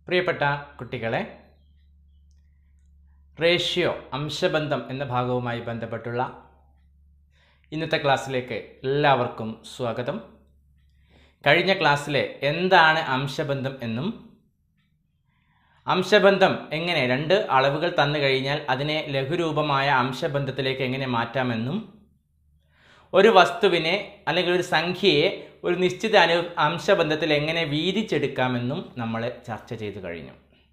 പ്രിയപ്പെട്ട കുട്ടികളെ റേഷ്യോ അംശബന്ധം എന്ന ഭാഗവുമായി ബന്ധപ്പെട്ടുള്ള ഇന്നത്തെ ക്ലാസ്സിലേക്ക് എല്ലാവർക്കും സ്വാഗതം കഴിഞ്ഞ ക്ലാസ്സിലെ എന്താണ് അംശബന്ധം എന്നും അംശബന്ധം എങ്ങനെ രണ്ട് അളവുകൾ തന്നു കഴിഞ്ഞാൽ അതിനെ ലഘുരൂപമായ അംശബന്ധത്തിലേക്ക് എങ്ങനെ മാറ്റാമെന്നും ഒരു വസ്തുവിനെ അല്ലെങ്കിൽ ഒരു സംഖ്യയെ ഒരു നിശ്ചിത അനു അംശബന്ധത്തിൽ എങ്ങനെ വീതിച്ചെടുക്കാമെന്നും നമ്മൾ ചർച്ച ചെയ്തു കഴിഞ്ഞു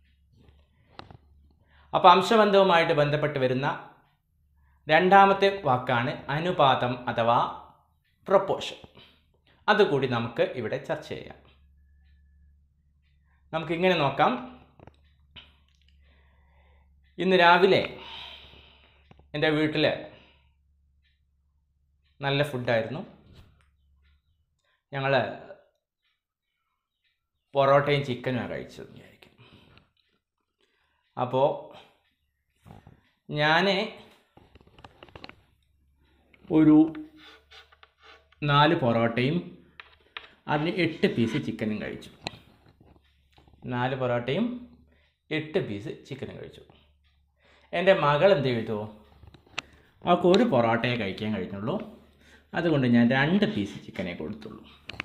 അപ്പോൾ അംശബന്ധവുമായിട്ട് ബന്ധപ്പെട്ട് വരുന്ന രണ്ടാമത്തെ വാക്കാണ് അനുപാതം അഥവാ പ്രൊപ്പോഷൻ അതുകൂടി നമുക്ക് ഇവിടെ ചർച്ച ചെയ്യാം നമുക്കിങ്ങനെ നോക്കാം ഇന്ന് രാവിലെ എൻ്റെ വീട്ടിൽ നല്ല ഫുഡായിരുന്നു ഞങ്ങൾ പൊറോട്ടയും ചിക്കനുമാണ് കഴിച്ചത് വിചാരിക്കും അപ്പോൾ ഞാൻ ഒരു നാല് പൊറോട്ടയും അതിന് എട്ട് പീസ് ചിക്കനും കഴിച്ചു നാല് പൊറോട്ടയും എട്ട് പീസ് ചിക്കനും കഴിച്ചു എൻ്റെ മകൾ എന്ത് ചെയ്തു അവൾക്ക് ഒരു പൊറോട്ടയെ കഴിക്കാൻ കഴിഞ്ഞുള്ളൂ അതുകൊണ്ട് ഞാൻ രണ്ട് പീസ് ചിക്കനെ കൊടുത്തുള്ളൂ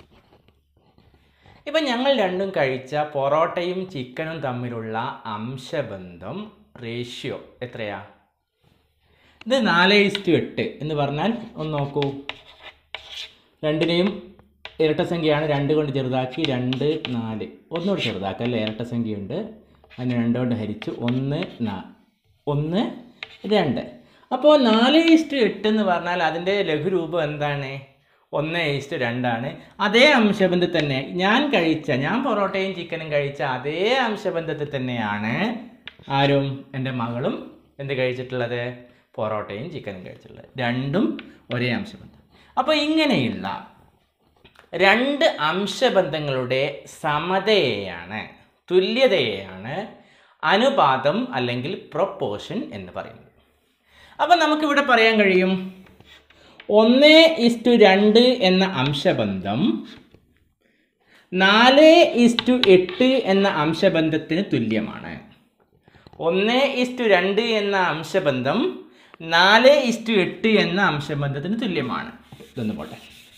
ഇപ്പം ഞങ്ങൾ രണ്ടും കഴിച്ച പൊറോട്ടയും ചിക്കനും തമ്മിലുള്ള അംശബന്ധം റേഷ്യോ എത്രയാ ഇത് നാല് ഇസ്റ്റു എട്ട് എന്ന് പറഞ്ഞാൽ ഒന്ന് നോക്കൂ രണ്ടിനെയും ഇരട്ട സംഖ്യയാണ് രണ്ട് കൊണ്ട് ചെറുതാക്കി രണ്ട് നാല് ഒന്നുകൂടി ചെറുതാക്കുക അല്ലേ ഇരട്ട സംഖ്യയുണ്ട് അതിന് രണ്ട് കൊണ്ട് ഹരിച്ചു ഒന്ന് നാ ഒന്ന് രണ്ട് അപ്പോൾ നാല് ഈസ്റ്റ് എട്ട് എന്ന് പറഞ്ഞാൽ അതിൻ്റെ ലഘുരൂപം എന്താണ് ഒന്ന് ഈസ്റ്റ് രണ്ടാണ് അതേ അംശബന്ധത്തിൽ തന്നെ ഞാൻ കഴിച്ച ഞാൻ പൊറോട്ടയും ചിക്കനും കഴിച്ച അതേ അംശബന്ധത്തിൽ തന്നെയാണ് ആരും എൻ്റെ മകളും എന്ത് കഴിച്ചിട്ടുള്ളത് പൊറോട്ടയും ചിക്കനും കഴിച്ചിട്ടുള്ളത് രണ്ടും ഒരേ അംശബന്ധം അപ്പോൾ ഇങ്ങനെയുള്ള രണ്ട് അംശബന്ധങ്ങളുടെ സമതയെയാണ് തുല്യതയെയാണ് അനുപാതം അല്ലെങ്കിൽ പ്രൊപ്പോഷൻ എന്ന് പറയുന്നത് അപ്പം നമുക്കിവിടെ പറയാൻ കഴിയും ഒന്ന് ഇസ്റ്റു രണ്ട് എന്ന അംശബന്ധം നാല് ഇസ്റ്റു എട്ട് എന്ന അംശബന്ധത്തിന് തുല്യമാണ് ഒന്ന് ഇസ്റ്റു രണ്ട് എന്ന അംശബന്ധം നാല് ഇസ്റ്റു എട്ട് എന്ന അംശബന്ധത്തിന് തുല്യമാണ് ഇതൊന്ന് പോട്ടെ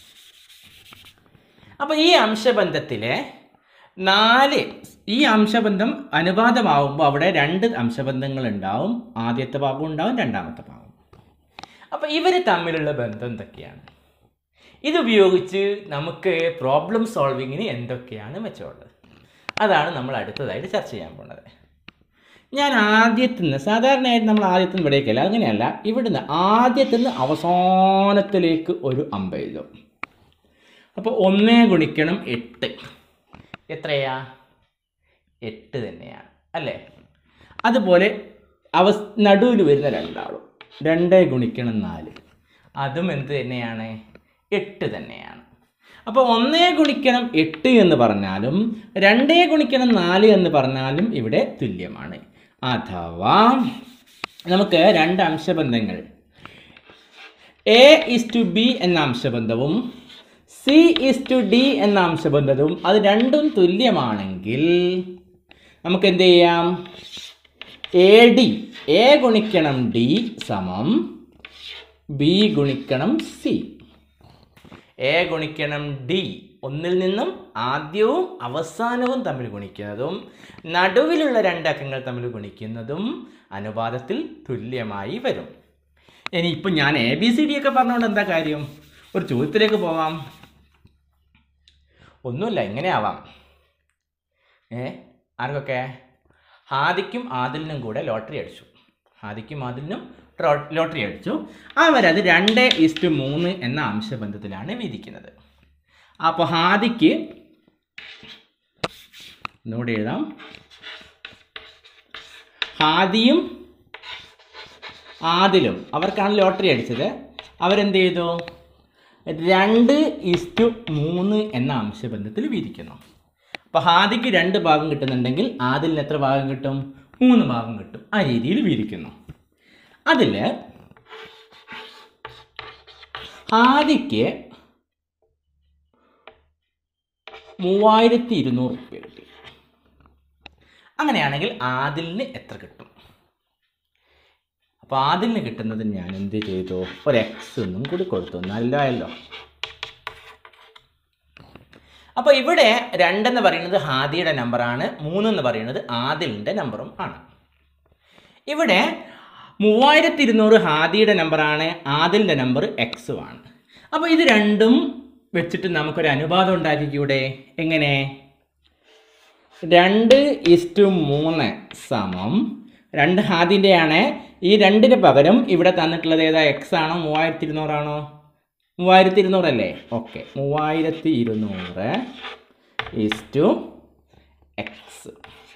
അപ്പോൾ ഈ അംശബന്ധത്തിലെ നാല് ഈ അംശബന്ധം അനുപാതമാവുമ്പോൾ അവിടെ രണ്ട് അംശബന്ധങ്ങൾ ഉണ്ടാവും ആദ്യത്തെ ഭാഗം ഉണ്ടാവും രണ്ടാമത്തെ ഭാഗം അപ്പോൾ ഇവർ തമ്മിലുള്ള ബന്ധം എന്തൊക്കെയാണ് ഇതുപയോഗിച്ച് നമുക്ക് പ്രോബ്ലം സോൾവിങ്ങിന് എന്തൊക്കെയാണ് മെച്ചമുള്ളത് അതാണ് നമ്മൾ അടുത്തതായിട്ട് ചർച്ച ചെയ്യാൻ പോകുന്നത് ഞാൻ ആദ്യത്തുനിന്ന് സാധാരണയായിട്ട് നമ്മൾ ആദ്യത്തുനിന്ന് ഇവിടേക്കല്ല അങ്ങനെയല്ല ഇവിടുന്ന് ആദ്യത്തുനിന്ന് അവസാനത്തിലേക്ക് ഒരു അമ്പ എഴുതും അപ്പോൾ ഒന്നേ ഗുണിക്കണം എട്ട് എത്രയാ എട്ട് തന്നെയാണ് അല്ലേ അതുപോലെ അവ നടുവിൽ വരുന്ന രണ്ടാളും രണ്ട് ഗുണിക്കണം നാല് അതും എന്ത് തന്നെയാണ് എട്ട് തന്നെയാണ് അപ്പോൾ ഒന്നേ ഗുണിക്കണം എട്ട് എന്ന് പറഞ്ഞാലും രണ്ടേ ഗുണിക്കണം നാല് എന്ന് പറഞ്ഞാലും ഇവിടെ തുല്യമാണ് അഥവാ നമുക്ക് രണ്ട് അംശബന്ധങ്ങൾ എ ഇസ് ടു ബി എന്ന അംശബന്ധവും സി ഇസ് ടു ഡി എന്ന അംശബന്ധവും അത് രണ്ടും തുല്യമാണെങ്കിൽ നമുക്ക് എന്ത് ചെയ്യാം എ ഡി എ ഗുണിക്കണം ഡി സമം ബി ഗുണിക്കണം സി എ ഗുണിക്കണം ഡി ഒന്നിൽ നിന്നും ആദ്യവും അവസാനവും തമ്മിൽ ഗുണിക്കുന്നതും നടുവിലുള്ള രണ്ടക്കങ്ങൾ തമ്മിൽ ഗുണിക്കുന്നതും അനുപാതത്തിൽ തുല്യമായി വരും ഇനി ഇപ്പം ഞാൻ എ ബി സി ഡി ഒക്കെ പറഞ്ഞുകൊണ്ട് എന്താ കാര്യം ഒരു ചോദ്യത്തിലേക്ക് പോവാം ഒന്നുമില്ല ഇങ്ങനെ ആവാം ഏ ആർക്കൊക്കെ ഹാദിക്കും ആദിലിനും കൂടെ ലോട്ടറി അടിച്ചു ഹാദിക്കും ആദിലിനും ലോട്ടറി അടിച്ചു അവരത് രണ്ട് ഇസ്റ്റു മൂന്ന് എന്ന അംശബന്ധത്തിലാണ് വിധിക്കുന്നത് അപ്പോൾ ഹാദിക്ക് ഒന്നുകൂടി എഴുതാം ഹാദിയും ആദിലും അവർക്കാണ് ലോട്ടറി അടിച്ചത് അവരെന്ത് ചെയ്തു രണ്ട് ഇസ്റ്റു മൂന്ന് എന്ന അംശബന്ധത്തിൽ വിധിക്കുന്നു അപ്പോൾ ഹാദിക്ക് രണ്ട് ഭാഗം കിട്ടുന്നുണ്ടെങ്കിൽ ആദിലിന് എത്ര ഭാഗം കിട്ടും മൂന്ന് ഭാഗം കിട്ടും ആ രീതിയിൽ വിരിക്കുന്നു അതിൽ ഹാദിക്ക് മൂവായിരത്തി ഇരുന്നൂറ് റുപ്യ കിട്ടി അങ്ങനെയാണെങ്കിൽ ആദിലിന് എത്ര കിട്ടും അപ്പോൾ ആദിലിന് കിട്ടുന്നത് ഞാൻ എന്ത് ചെയ്തു ഒരു എക്സ് ഒന്നും കൂടി കൊടുത്തു നല്ലതല്ലോ അപ്പോൾ ഇവിടെ രണ്ടെന്ന് പറയുന്നത് ഹാദിയുടെ നമ്പറാണ് മൂന്നെന്ന് പറയുന്നത് ആദിലിൻ്റെ നമ്പറും ആണ് ഇവിടെ മൂവായിരത്തി ഇരുന്നൂറ് ഹാദിയുടെ നമ്പറാണ് ആദിലിൻ്റെ നമ്പർ എക്സും ആണ് അപ്പോൾ ഇത് രണ്ടും വെച്ചിട്ട് നമുക്കൊരു അനുപാതം ഉണ്ടാക്കിക്കൂടെ എങ്ങനെ രണ്ട് ഇസ്റ്റു മൂന്ന് സമം രണ്ട് ഹാദിൻ്റെയാണ് ഈ രണ്ടിന് പകരം ഇവിടെ തന്നിട്ടുള്ളത് ഏതാ എക്സ് ആണോ മൂവായിരത്തി ഇരുന്നൂറാണോ മൂവായിരത്തി ഇരുന്നൂറല്ലേ ഓക്കെ മൂവായിരത്തി ഇരുന്നൂറ് ഇസ്റ്റു എക്സ്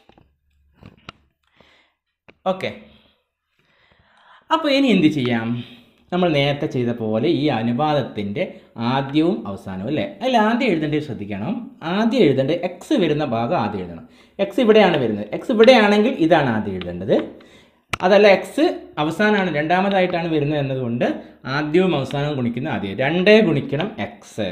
ഓക്കെ അപ്പോൾ ഇനി എന്ത് ചെയ്യാം നമ്മൾ നേരത്തെ ചെയ്ത പോലെ ഈ അനുപാതത്തിൻ്റെ ആദ്യവും അവസാനവും അല്ലേ അതിൽ ആദ്യം എഴുതേണ്ടത് ശ്രദ്ധിക്കണം ആദ്യം എഴുതേണ്ടത് എക്സ് വരുന്ന ഭാഗം ആദ്യം എഴുതണം എക്സ് ഇവിടെയാണ് വരുന്നത് എക്സ് ഇവിടെയാണെങ്കിൽ ഇതാണ് ആദ്യം എഴുതേണ്ടത് അതല്ല എക്സ് അവസാനമാണ് രണ്ടാമതായിട്ടാണ് വരുന്നത് എന്നതുകൊണ്ട് ആദ്യവും അവസാനവും ഗുണിക്കുന്ന ആദ്യം രണ്ടേ ഗുണിക്കണം എക്സ്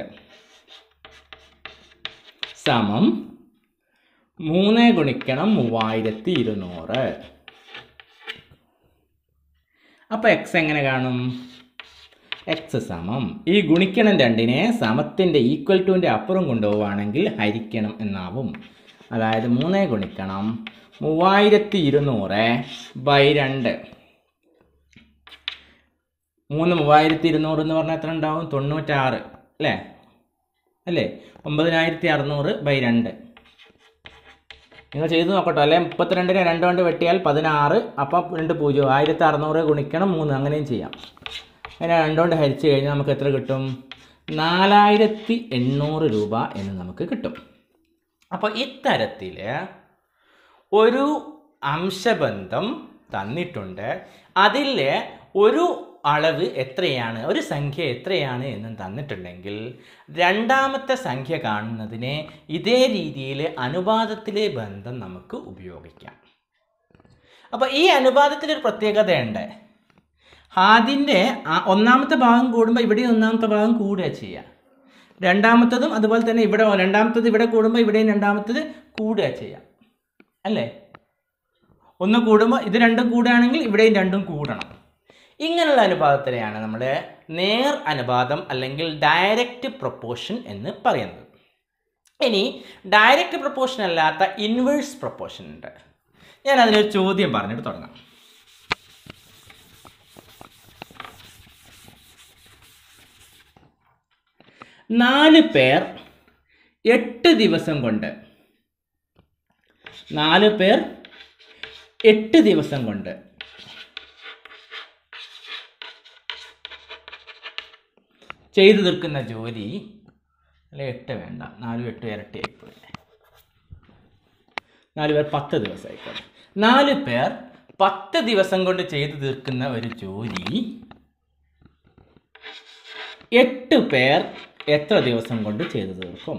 സമം മൂന്ന് ഗുണിക്കണം മൂവായിരത്തി ഇരുന്നൂറ് അപ്പോൾ എക്സ് എങ്ങനെ കാണും എക്സ് സമം ഈ ഗുണിക്കണം രണ്ടിനെ സമത്തിൻ്റെ ഈക്വൽ ടുവിൻ്റെ അപ്പുറം കൊണ്ടുപോവുകയാണെങ്കിൽ ഹരിക്കണം എന്നാവും അതായത് മൂന്ന് ഗുണിക്കണം മൂവായിരത്തി ഇരുന്നൂറ് ബൈ രണ്ട് മൂന്ന് മൂവായിരത്തി ഇരുന്നൂറ് എന്ന് പറഞ്ഞാൽ എത്ര ഉണ്ടാവും തൊണ്ണൂറ്റാറ് അല്ലേ അല്ലേ ഒമ്പതിനായിരത്തി അറുന്നൂറ് ബൈ രണ്ട് നിങ്ങൾ ചെയ്ത് നോക്കട്ടോ അല്ലെ മുപ്പത്തിരണ്ടിനെ രണ്ട് കൊണ്ട് വെട്ടിയാൽ പതിനാറ് അപ്പം രണ്ട് പൂജ്യം ആയിരത്തി അറുന്നൂറ് ഗുണിക്കണം മൂന്ന് അങ്ങനെയും ചെയ്യാം അങ്ങനെ രണ്ടുകൊണ്ട് ഹരിച്ച് കഴിഞ്ഞാൽ നമുക്ക് എത്ര കിട്ടും നാലായിരത്തി എണ്ണൂറ് രൂപ എന്ന് നമുക്ക് കിട്ടും അപ്പോൾ ഇത്തരത്തിൽ ഒരു അംശബന്ധം തന്നിട്ടുണ്ട് അതിൽ ഒരു അളവ് എത്രയാണ് ഒരു സംഖ്യ എത്രയാണ് എന്നും തന്നിട്ടുണ്ടെങ്കിൽ രണ്ടാമത്തെ സംഖ്യ കാണുന്നതിനെ ഇതേ രീതിയിൽ അനുപാതത്തിലെ ബന്ധം നമുക്ക് ഉപയോഗിക്കാം അപ്പോൾ ഈ അനുപാതത്തിലൊരു പ്രത്യേകതയുണ്ട് ആദ്യൻ്റെ ഒന്നാമത്തെ ഭാഗം കൂടുമ്പോൾ ഇവിടെ ഒന്നാമത്തെ ഭാഗം കൂടുക ചെയ്യുക രണ്ടാമത്തതും അതുപോലെ തന്നെ ഇവിടെ രണ്ടാമത്തത് ഇവിടെ കൂടുമ്പോൾ ഇവിടെയും രണ്ടാമത്തത് കൂടുക ചെയ്യാം അല്ലേ ഒന്ന് കൂടുമ്പോൾ ഇത് രണ്ടും കൂടുകയാണെങ്കിൽ ഇവിടെയും രണ്ടും കൂടണം ഇങ്ങനെയുള്ള അനുപാതത്തിനെയാണ് നമ്മൾ നേർ അനുപാതം അല്ലെങ്കിൽ ഡയറക്റ്റ് പ്രൊപ്പോർഷൻ എന്ന് പറയുന്നത് ഇനി ഡയറക്റ്റ് പ്രൊപ്പോർഷൻ അല്ലാത്ത ഇൻവേഴ്സ് പ്രൊപ്പോർഷൻ ഉണ്ട് ഞാൻ അതിനൊരു ചോദ്യം പറഞ്ഞിട്ട് തുടങ്ങാം നാല് പേർ എട്ട് ദിവസം കൊണ്ട് നാല് പേർ എട്ട് ദിവസം കൊണ്ട് ചെയ്തു തീർക്കുന്ന ജോലി അല്ലെ എട്ട് വേണ്ട നാലും എട്ട് ഇരട്ടിയായിപ്പോയി നാല് പേർ പത്ത് ദിവസമായിക്കോട്ടെ നാല് പേർ പത്ത് ദിവസം കൊണ്ട് ചെയ്തു തീർക്കുന്ന ഒരു ജോലി എട്ട് പേർ എത്ര ദിവസം കൊണ്ട് ചെയ്തു തീർക്കും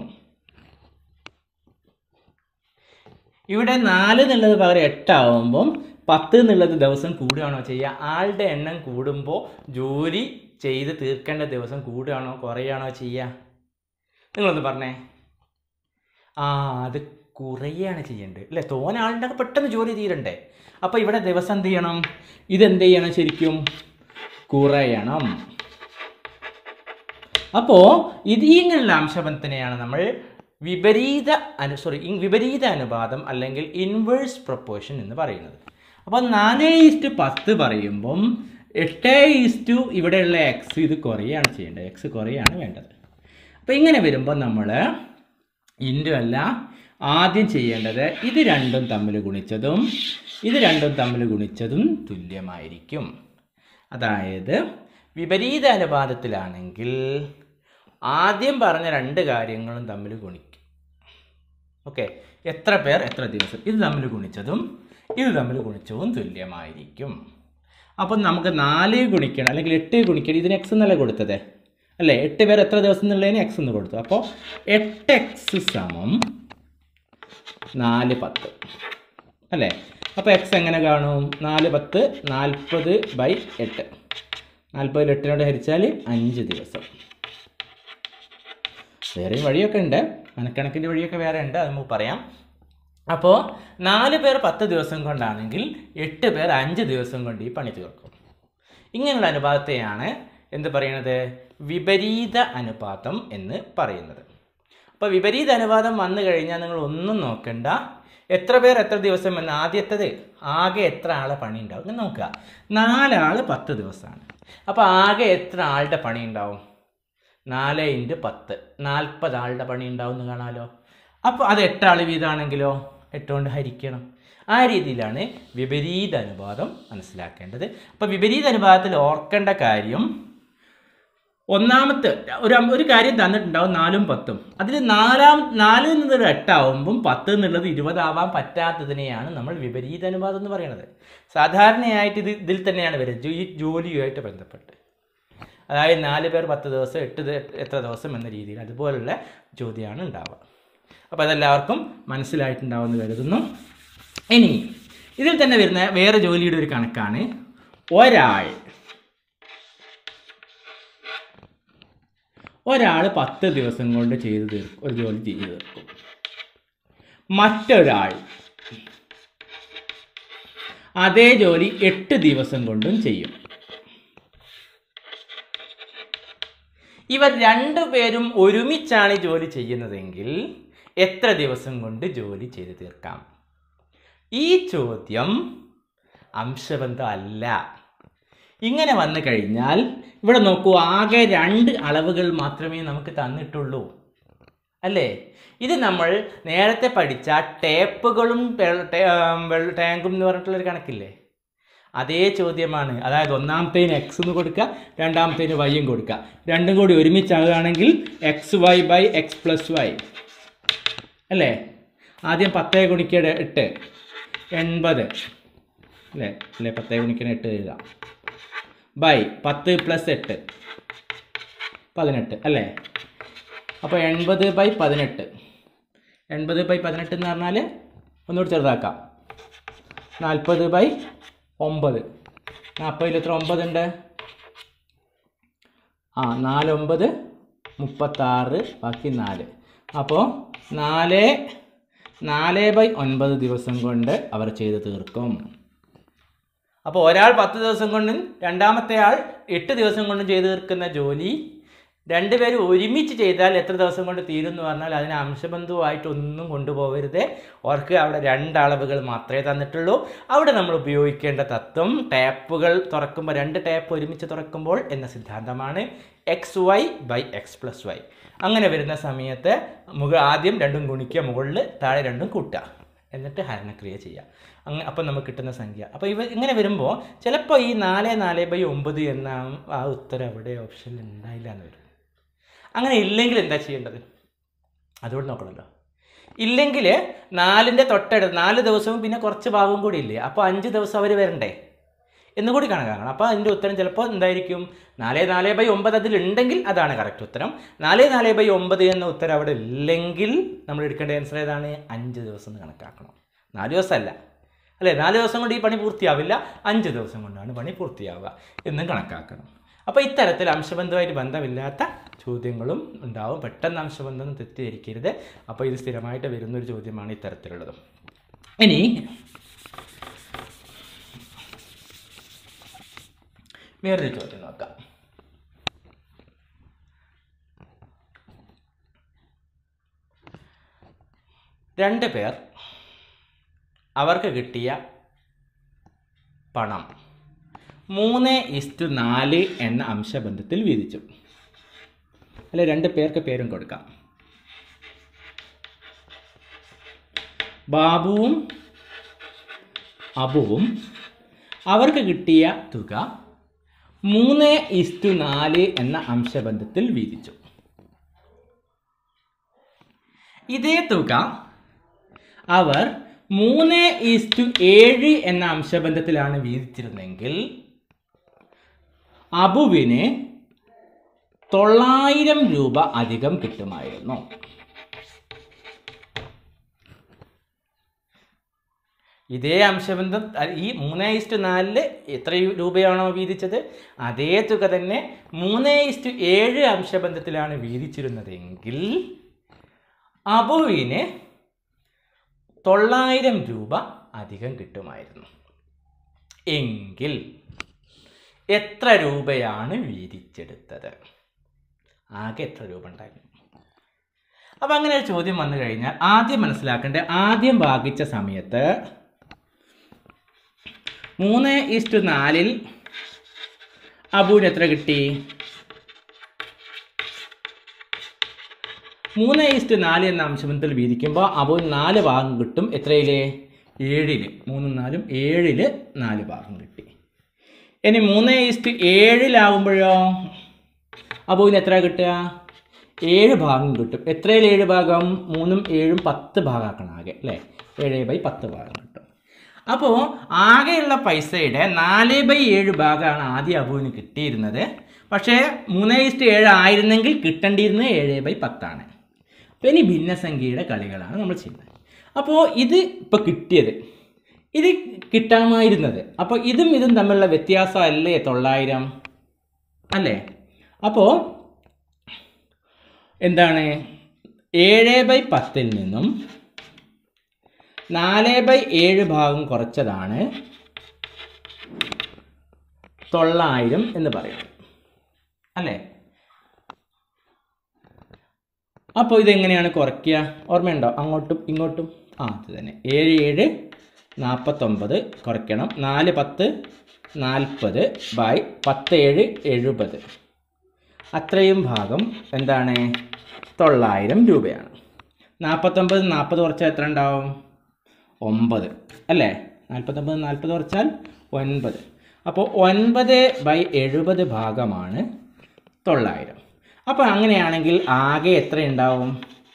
ഇവിടെ നാല് എന്നുള്ളത് പകരം എട്ടാവുമ്പം പത്ത് എന്നുള്ളത് ദിവസം കൂടുകയാണോ ചെയ്യുക ആളുടെ എണ്ണം കൂടുമ്പോൾ ജോലി ചെയ്ത് തീർക്കേണ്ട ദിവസം കൂടുകയാണോ കുറയുകയാണോ ചെയ്യുക നിങ്ങളൊന്ന് പറഞ്ഞേ ആ അത് കുറയാണ് ചെയ്യേണ്ടത് അല്ലേ തോന ആളുടെ പെട്ടെന്ന് ജോലി തീരണ്ടേ അപ്പോൾ ഇവിടെ ദിവസം എന്ത് ചെയ്യണം ഇതെന്ത് ചെയ്യണം ശരിക്കും കുറയണം അപ്പോൾ ഇത് ഇങ്ങനെയുള്ള അംശബന്ധത്തിനെയാണ് നമ്മൾ വിപരീത അനു സോറി വിപരീത അനുപാതം അല്ലെങ്കിൽ ഇൻവേഴ്സ് പ്രൊപ്പോർഷൻ എന്ന് പറയുന്നത് അപ്പോൾ നാല് ഈസ്റ്റ് പത്ത് പറയുമ്പം എട്ട് ഈസ്റ്റു ഇവിടെയുള്ള എക്സ് ഇത് കുറയാണ് ചെയ്യേണ്ടത് എക്സ് കുറയാണ് വേണ്ടത് അപ്പോൾ ഇങ്ങനെ വരുമ്പോൾ നമ്മൾ ഇൻറ്റു അല്ല ആദ്യം ചെയ്യേണ്ടത് ഇത് രണ്ടും തമ്മിൽ ഗുണിച്ചതും ഇത് രണ്ടും തമ്മിൽ ഗുണിച്ചതും തുല്യമായിരിക്കും അതായത് വിപരീത അനുപാതത്തിലാണെങ്കിൽ ആദ്യം പറഞ്ഞ രണ്ട് കാര്യങ്ങളും തമ്മിൽ ഗുണിക്കും ഓക്കെ എത്ര പേർ എത്ര ദിവസം ഇത് തമ്മിൽ ഗുണിച്ചതും ഇത് തമ്മിൽ ഗുണിച്ചതും തുല്യമായിരിക്കും അപ്പം നമുക്ക് നാല് ഗുണിക്കണം അല്ലെങ്കിൽ എട്ട് ഗുണിക്കണം ഇതിന് എക്സ് എന്നല്ലേ കൊടുത്തത് അല്ലേ എട്ട് പേർ എത്ര ദിവസം എന്നുള്ളതിന് എക്സ് എന്ന് കൊടുത്തു അപ്പോൾ എട്ട് എക്സ് സമം നാല് പത്ത് അല്ലേ അപ്പോൾ എക്സ് എങ്ങനെ കാണും നാല് പത്ത് നാൽപ്പത് ബൈ എട്ട് നാൽപ്പതിൽ എട്ടിനോട് ഹരിച്ചാൽ അഞ്ച് ദിവസം വേറെയും വഴിയൊക്കെ ഉണ്ട് മനക്കണക്കിൻ്റെ വഴിയൊക്കെ വേറെ ഉണ്ട് അത് നമുക്ക് പറയാം അപ്പോൾ നാല് പേർ പത്ത് ദിവസം കൊണ്ടാണെങ്കിൽ എട്ട് പേർ അഞ്ച് ദിവസം കൊണ്ട് ഈ പണി തീർക്കും ഇങ്ങനെയുള്ള അനുപാതത്തെയാണ് എന്ത് പറയുന്നത് വിപരീത അനുപാതം എന്ന് പറയുന്നത് അപ്പോൾ വിപരീത അനുപാതം വന്നു കഴിഞ്ഞാൽ നിങ്ങൾ ഒന്നും നോക്കണ്ട എത്ര പേർ എത്ര ദിവസം എന്ന് ആദ്യത്തത് ആകെ എത്ര ആളെ പണി ഉണ്ടാവും ഇങ്ങനെ നോക്കുക നാലാൾ പത്ത് ദിവസമാണ് അപ്പോൾ ആകെ എത്ര ആളുടെ പണി ഉണ്ടാവും നാല് ഇൻറ്റു പത്ത് നാൽപ്പത് ആളുടെ പണി ഉണ്ടാവും എന്ന് കാണാമല്ലോ അപ്പോൾ അത് എട്ടാൾ വീതമാണെങ്കിലോ എട്ട് കൊണ്ട് ഹരിക്കണം ആ രീതിയിലാണ് വിപരീത അനുപാതം മനസ്സിലാക്കേണ്ടത് അപ്പോൾ വിപരീത അനുപാതത്തിൽ ഓർക്കേണ്ട കാര്യം ഒന്നാമത്തെ ഒരു ഒരു കാര്യം തന്നിട്ടുണ്ടാവും നാലും പത്തും അതിൽ നാലാം നാലിൽ നിന്നൊരു എട്ടാവുമ്പം പത്ത് എന്നുള്ളത് ഇരുപതാവാൻ പറ്റാത്തതിനെയാണ് നമ്മൾ വിപരീത അനുപാതം എന്ന് പറയുന്നത് സാധാരണയായിട്ട് ഇത് ഇതിൽ തന്നെയാണ് വരുന്നത് ഈ ജോലിയുമായിട്ട് ബന്ധപ്പെട്ട് അതായത് നാല് പേർ പത്ത് ദിവസം എട്ട് ദി- എത്ര ദിവസം എന്ന രീതിയിൽ അതുപോലുള്ള ചോദ്യമാണ് ഉണ്ടാവുക അപ്പോൾ അതെല്ലാവർക്കും മനസ്സിലായിട്ടുണ്ടാവുമെന്ന് കരുതുന്നു ഇനി ഇതിൽ തന്നെ വരുന്ന വേറെ ജോലിയുടെ ഒരു കണക്കാണ് ഒരാൾ ഒരാൾ പത്ത് ദിവസം കൊണ്ട് ചെയ്ത് തീർക്കും ഒരു ജോലി ചെയ്ത് തീർക്കും മറ്റൊരാൾ അതേ ജോലി എട്ട് ദിവസം കൊണ്ടും ചെയ്യും ഇവർ രണ്ടുപേരും ഒരുമിച്ചാണ് ഈ ജോലി ചെയ്യുന്നതെങ്കിൽ എത്ര ദിവസം കൊണ്ട് ജോലി ചെയ്ത് തീർക്കാം ഈ ചോദ്യം അംശബന്ധം അല്ല ഇങ്ങനെ വന്നു കഴിഞ്ഞാൽ ഇവിടെ നോക്കൂ ആകെ രണ്ട് അളവുകൾ മാത്രമേ നമുക്ക് തന്നിട്ടുള്ളൂ അല്ലേ ഇത് നമ്മൾ നേരത്തെ പഠിച്ച ടേപ്പുകളും വെള്ള- ടേ- ആം, വെള്ള- ടാങ്കും എന്ന് പറഞ്ഞിട്ടുള്ളൊരു കണക്കില്ലേ അതേ ചോദ്യമാണ് അതായത് ഒന്നാമത്തേന് എക്സ് എന്ന് കൊടുക്കുക രണ്ടാമത്തേന് വൈയും കൊടുക്കുക രണ്ടും കൂടി ഒരുമിച്ചാകുകയാണെങ്കിൽ X Y by X plus Y അല്ലേ ആദ്യം പത്തേ ഗുണിക്കയുടെ എട്ട് എൺപത് അല്ലേ അല്ലേ പത്തേ ഗുണിക്കണ എട്ട് എഴുതാം ബൈ പത്ത് പ്ലസ് എട്ട് പതിനെട്ട് അല്ലേ അപ്പോൾ എൺപത് ബൈ പതിനെട്ട് എൺപത് ബൈ പതിനെട്ട് എന്ന് പറഞ്ഞാൽ ഒന്നുകൂടി ചെറുതാക്കാം നാൽപ്പത് ബൈ ഒമ്പത് നാൽപ്പതിൽ എത്ര ഒമ്പതുണ്ട് ആ നാലൊമ്പത് മുപ്പത്താറ് ബാക്കി നാല് അപ്പോൾ നാല് നാല് ബൈ ഒൻപത് ദിവസം കൊണ്ട് അവർ ചെയ്ത് തീർക്കും അപ്പോൾ ഒരാൾ പത്ത് ദിവസം കൊണ്ടും രണ്ടാമത്തെ ആൾ എട്ട് ദിവസം കൊണ്ടും ചെയ്ത് തീർക്കുന്ന ജോലി രണ്ടുപേരും ഒരുമിച്ച് ചെയ്താൽ എത്ര ദിവസം കൊണ്ട് തീരും എന്ന് പറഞ്ഞാൽ അതിന് അംശബന്ധുവായിട്ട് ഒന്നും കൊണ്ടുപോകരുത് അവർക്ക് അവിടെ രണ്ട് അളവുകൾ മാത്രമേ തന്നിട്ടുള്ളൂ അവിടെ നമ്മൾ ഉപയോഗിക്കേണ്ട തത്വം ടാപ്പുകൾ തുറക്കുമ്പോൾ രണ്ട് ടാപ്പ് ഒരുമിച്ച് തുറക്കുമ്പോൾ എന്ന സിദ്ധാന്തമാണ് X Y by X plus Y അങ്ങനെ വരുന്ന സമയത്ത് മുക ആദ്യം രണ്ടും ഗുണിക്കുക മുകളിൽ താഴെ രണ്ടും കൂട്ടുക എന്നിട്ട് ഹരണക്രിയ ചെയ്യുക അങ്ങ് അപ്പം നമുക്ക് കിട്ടുന്ന സംഖ്യ അപ്പോൾ ഇവ ഇങ്ങനെ വരുമ്പോൾ ചിലപ്പോൾ ഈ നാല് നാല് ബൈ ഒമ്പത് എന്ന ആ ഉത്തരം അവിടെ ഓപ്ഷനിൽ ഉണ്ടായില്ല എന്ന് വരും അങ്ങനെ ഇല്ലെങ്കിൽ എന്താ ചെയ്യേണ്ടത് അതുകൊണ്ട് നോക്കണമല്ലോ ഇല്ലെങ്കിൽ നാലിൻ്റെ തൊട്ടടുത്ത് നാല് ദിവസവും പിന്നെ കുറച്ച് ഭാഗവും കൂടി ഇല്ലേ അപ്പോൾ അഞ്ച് ദിവസം അവർ വരണ്ടേ എന്ന് കൂടി കണക്കാക്കണം അപ്പോൾ അതിൻ്റെ ഉത്തരം ചിലപ്പോൾ എന്തായിരിക്കും നാല് നാല് ബൈ ഒമ്പത് അതിലുണ്ടെങ്കിൽ അതാണ് കറക്റ്റ് ഉത്തരം നാല് നാല് ബൈ ഒമ്പത് എന്ന ഉത്തരം അവിടെ ഇല്ലെങ്കിൽ നമ്മൾ എടുക്കേണ്ട ആൻസർ ഏതാണ് അഞ്ച് ദിവസം എന്ന് കണക്കാക്കണം നാല് ദിവസമല്ല അല്ലേ നാല് ദിവസം കൊണ്ട് ഈ പണി പൂർത്തിയാവില്ല അഞ്ച് ദിവസം കൊണ്ടാണ് പണി പൂർത്തിയാവുക എന്നും കണക്കാക്കണം അപ്പോൾ ഇത്തരത്തിൽ അംശബന്ധമായിട്ട് ബന്ധമില്ലാത്ത ചോദ്യങ്ങളും ഉണ്ടാവും പെട്ടെന്ന് അംശബന്ധം തെറ്റിദ്ധരിക്കരുത് അപ്പോൾ ഇത് സ്ഥിരമായിട്ട് വരുന്നൊരു ചോദ്യമാണ് ഇത്തരത്തിലുള്ളത് ഇനി വേറൊരു ചോദ്യം നോക്കാം രണ്ട് പേർ അവർക്ക് കിട്ടിയ പണം മൂന്ന് ഇസ്റ്റു നാല് എന്ന അംശബന്ധത്തിൽ വീതിച്ചു അല്ലെ രണ്ട് പേർക്ക് പേരും കൊടുക്കാം ബാബുവും അബുവും അവർക്ക് കിട്ടിയ തുക മൂന്ന് ഇസ്റ്റു നാല് എന്ന അംശബന്ധത്തിൽ വീതിച്ചു ഇതേ തുക അവർ മൂന്ന് ഈസ്റ്റു ഏഴ് എന്ന അംശബന്ധത്തിലാണ് വീതിച്ചിരുന്നെങ്കിൽ അബുവിന് തൊള്ളായിരം രൂപ അധികം കിട്ടുമായിരുന്നു ഇതേ അംശബന്ധം അ- ഈ മൂന്ന് ഇസ്റ്റു നാലില് എത്ര രൂപയാണോ വീതിച്ചത് അതേ തുക തന്നെ മൂന്ന് ഇസ്റ്റു ഏഴ് അംശബന്ധത്തിലാണ് വീതിച്ചിരുന്നതെങ്കിൽ അബുവിന് തൊള്ളായിരം രൂപ അധികം കിട്ടുമായിരുന്നു എങ്കിൽ എത്ര രൂപയാണ് വീതിച്ചെടുത്തത് ആകെ എത്ര രൂപ ഉണ്ടായിരുന്നു അപ്പം അങ്ങനെ ഒരു ചോദ്യം വന്നു കഴിഞ്ഞാൽ ആദ്യം മനസ്സിലാക്കേണ്ടത് ആദ്യം ഭാഗിച്ച സമയത്ത് മൂന്ന് ഈസ്റ്റു നാലിൽ അബുവിന് എത്ര കിട്ടി മൂന്ന് ഈസ്റ്റ് നാല് എന്ന അംശബന്ധത്തിൽ വീതിക്കുമ്പോൾ അബുവിന് നാല് ഭാഗം കിട്ടും എത്രയില് ഏഴില് മൂന്നും നാലും ഏഴില് നാല് ഭാഗം കിട്ടി ഇനി മൂന്ന് ഈസ്റ്റ് ഏഴിലാവുമ്പോഴോ അബുവിന് എത്ര കിട്ടുക ഏഴ് ഭാഗം കിട്ടും എത്രയിൽ ഏഴ് ഭാഗം മൂന്നും ഏഴും പത്ത് ഭാഗമാക്കണം ആകെ അല്ലേ ഏഴ് ബൈ പത്ത് ഭാഗം കിട്ടും അപ്പോൾ ആകെയുള്ള പൈസയുടെ നാല് ബൈ ഏഴ് ഭാഗമാണ് ആദ്യം അബുവിന് കിട്ടിയിരുന്നത് പക്ഷേ മൂന്ന് ഇസ്റ്റ് ഏഴ് ആയിരുന്നെങ്കിൽ കിട്ടേണ്ടിയിരുന്നത് ഏഴ് ബൈ പത്താണ് അപ്പോൾ ഇനി ഭിന്നസംഖ്യയുടെ കളികളാണ് നമ്മൾ ചെയ്യുന്നത് അപ്പോൾ ഇത് ഇപ്പോൾ കിട്ടിയത് ഇത് കിട്ടാമായിരുന്നത് അപ്പോൾ ഇതും ഇതും തമ്മിലുള്ള വ്യത്യാസം അല്ലേ തൊള്ളായിരം അല്ലേ അപ്പോൾ എന്താണ് ഏഴ് ബൈ പത്തിൽ നിന്നും നാല് ബൈ ഏഴ് ഭാഗം കുറച്ചതാണ് തൊള്ളായിരം എന്ന് പറയുന്നത് അല്ലേ അപ്പോൾ ഇതെങ്ങനെയാണ് കുറയ്ക്കുക ഓർമ്മയുണ്ടോ അങ്ങോട്ടും ഇങ്ങോട്ടും ആ അത് തന്നെ ഏഴ് ഏഴ് നാൽപ്പത്തൊമ്പത് കുറയ്ക്കണം നാല് പത്ത് നാൽപ്പത് ബൈ പത്ത് ഏഴ് എഴുപത് അത്രയും ഭാഗം എന്താണ് തൊള്ളായിരം രൂപയാണ് നാൽപ്പത്തൊമ്പത് നാൽപ്പത് കുറച്ചാൽ എത്ര ഉണ്ടാവും ഒമ്പത് അല്ലേ നാൽപ്പത്തൊമ്പത് നാൽപ്പത് കുറച്ചാൽ ഒൻപത് അപ്പോൾ ഒൻപത് ബൈ എഴുപത് ഭാഗമാണ് തൊള്ളായിരം അപ്പോൾ അങ്ങനെയാണെങ്കിൽ ആകെ എത്ര ഉണ്ടാവും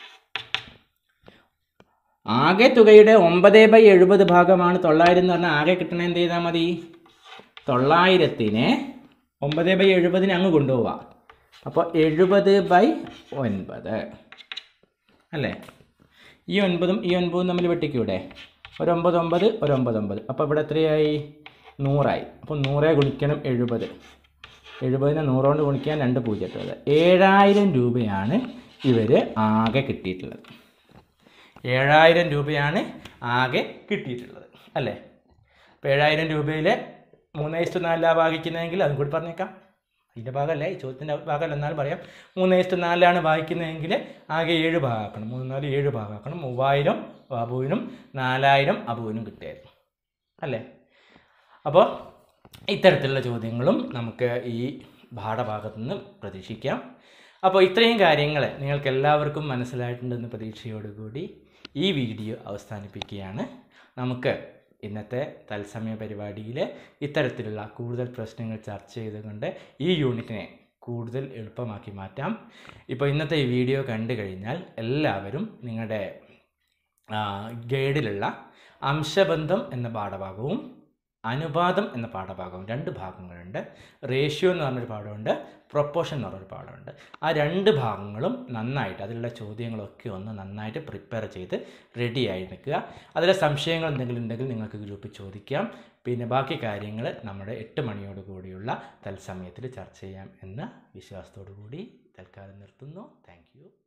ആകെ തുകയുടെ ഒമ്പത് ബൈ എഴുപത് ഭാഗമാണ് തൊള്ളായിരം എന്ന് പറഞ്ഞാൽ ആകെ കിട്ടണ എന്ത് ചെയ്താൽ മതി തൊള്ളായിരത്തിനെ ഒമ്പത് ബൈ എഴുപതിന് അങ്ങ് കൊണ്ടുപോവാം അപ്പോൾ എഴുപത് ബൈ ഒൻപത് അല്ലേ ഈ ഒൻപതും ഈ ഒൻപതും തമ്മിൽ വെട്ടിക്കൂടെ ഒരു ഒമ്പത് ഒമ്പത് ഒരു ഒമ്പത് ഒമ്പത് അപ്പോൾ ഇവിടെ എത്രയായി നൂറായി അപ്പോൾ നൂറേ ഗുണിക്കണം എഴുപത് എഴുപതിനെ നൂറുകൊണ്ട് ഗുണിക്കാൻ രണ്ട് പൂജ്യം എട്ടുള്ളത് ഏഴായിരം രൂപയാണ് ഇവർ ആകെ കിട്ടിയിട്ടുള്ളത് ഏഴായിരം രൂപയാണ് ആകെ കിട്ടിയിട്ടുള്ളത് അല്ലേ അപ്പോൾ ഏഴായിരം രൂപയിൽ മൂന്ന് ഇഷ്ട നാലിലാണ് ഭാഗിക്കുന്നതെങ്കിൽ അതും കൂടി പറഞ്ഞേക്കാം അതിൻ്റെ ഭാഗമല്ല ഈ ചോദ്യത്തിൻ്റെ ഭാഗമല്ല എന്നാലും പറയാം മൂന്ന് ഇഷ്ട നാലിലാണ് ഭാഗിക്കുന്നതെങ്കിൽ ആകെ ഏഴ് ഭാഗമാക്കണം മൂന്ന് നാല് ഏഴ് ഭാഗമാക്കണം മൂവായിരം അബുവിനും നാലായിരം അബുവിനും കിട്ടിയായിരുന്നു അല്ലേ അപ്പോൾ ഇത്തരത്തിലുള്ള ചോദ്യങ്ങളും നമുക്ക് ഈ പാഠഭാഗത്തു നിന്ന് പ്രതീക്ഷിക്കാം അപ്പോൾ ഇത്രയും കാര്യങ്ങൾ നിങ്ങൾക്ക് എല്ലാവർക്കും മനസ്സിലായിട്ടുണ്ടെന്ന് പ്രതീക്ഷയോടുകൂടി ഈ വീഡിയോ അവസാനിപ്പിക്കുകയാണ് നമുക്ക് ഇന്നത്തെ തത്സമയ പരിപാടിയിൽ ഇത്തരത്തിലുള്ള കൂടുതൽ പ്രശ്നങ്ങൾ ചർച്ച ചെയ്തുകൊണ്ട് ഈ യൂണിറ്റിനെ കൂടുതൽ എളുപ്പമാക്കി മാറ്റാം ഇപ്പോൾ ഇന്നത്തെ ഈ വീഡിയോ കണ്ടു കഴിഞ്ഞാൽ എല്ലാവരും നിങ്ങളുടെ ഗൈഡിലുള്ള അംശബന്ധം എന്ന പാഠഭാഗവും അനുപാതം എന്ന പാഠഭാഗവും രണ്ട് ഭാഗങ്ങളുണ്ട് റേഷ്യോ എന്ന് പറഞ്ഞൊരു പാഠമുണ്ട് പ്രൊപ്പോഷൻ എന്ന് പറഞ്ഞൊരു പാഠമുണ്ട് ആ രണ്ട് ഭാഗങ്ങളും നന്നായിട്ട് അതിലുള്ള ചോദ്യങ്ങളൊക്കെ ഒന്ന് നന്നായിട്ട് പ്രിപ്പയർ ചെയ്ത് റെഡി ആയി നിൽക്കുക അതിലെ സംശയങ്ങൾ എന്തെങ്കിലും ഉണ്ടെങ്കിൽ നിങ്ങൾക്ക് ഗ്രൂപ്പിൽ ചോദിക്കാം പിന്നെ ബാക്കി കാര്യങ്ങൾ നമ്മുടെ എട്ട് മണിയോട് കൂടിയുള്ള തത്സമയത്തിൽ ചർച്ച ചെയ്യാം എന്ന വിശ്വാസത്തോടു കൂടി തൽക്കാലം നിർത്തുന്നു താങ്ക്